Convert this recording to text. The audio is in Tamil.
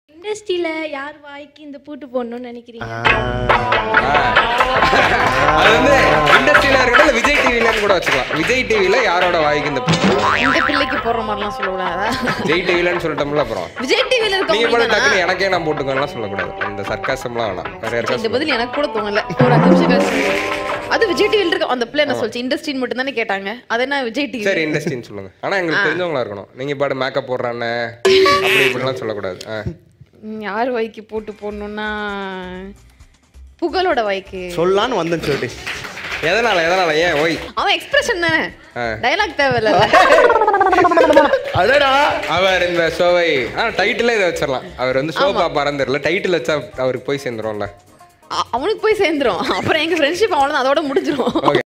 இண்டஸ்ட்ரியில யார் வாய்க்கு இந்த பூட்டு போடணும்னு நினைக்கிறீங்க அது வந்து இண்டஸ்ட்ரியில இருக்கட்டும் இல்ல விஜய் டிவிலன்னு கூட வச்சுக்கலாம் விஜய் டிவில யாரோட வாய்க்கு இந்த இந்த பிள்ளைக்கு போடுற மாதிரிலாம் சொல்லக்கூடாதா விஜய் டிவிலன்னு சொல்லிட்டோம்ல அப்புறம் விஜய் டிவில நீங்க கூட இருக்கவங்க டக்குனு எனக்கே நான் போட்டுக்கோலாம் சொல்லக்கூடாது இந்த சர்க்காசம்லாம் வேணாம் வேற இந்த யாருக்கா பதில் எனக்கு கூட தோணல ஒரு அஞ்சு நிமிஷம் கழிச்சு அது விஜய் டிவில இருக்க அந்த பிள்ளை என்ன சொல்லுச்சு இண்டஸ்ட்ரின்னு மட்டும் தானே கேட்டாங்க அது என்ன விஜய் டிவி சரி இண்டஸ்ட்ரின்னு சொல்லுங்க ஆனா எங்களுக்கு தெரிஞ்சவங்களா இருக்கணும் நீங்க பாடு மேக்கப் போடுறானே அப்படி இப்படிலாம் சொல்லக்கூடாது ஆ. யார் வாய்க்கு போட்டு போடணும்னா புகழோட வாய்க்கு சொல்லான்னு வந்தேன் சொல்லிட்டு எதனால எதனால ஏன் ஓய் அவன் எக்ஸ்பிரஷன் தானே ஆ. டயலாக் தேவையில்ல அடடா அவர் இந்த ஷோவை ஆ டைட்டிலே இதை வச்சிடலாம் அவர் வந்து ஷோ பாப்பாரன்னு தெரியல டைட்டில் வச்சா அவருக்கு போய் சேர்ந்துரும்ல அவனுக்கு போய் சேர்ந்துரும் அப்புறம் எங்க ஃப்ரெண்ட்ஷிப் அவ்வளவுதான் அதோட முடிஞ்சிரும் ஓகே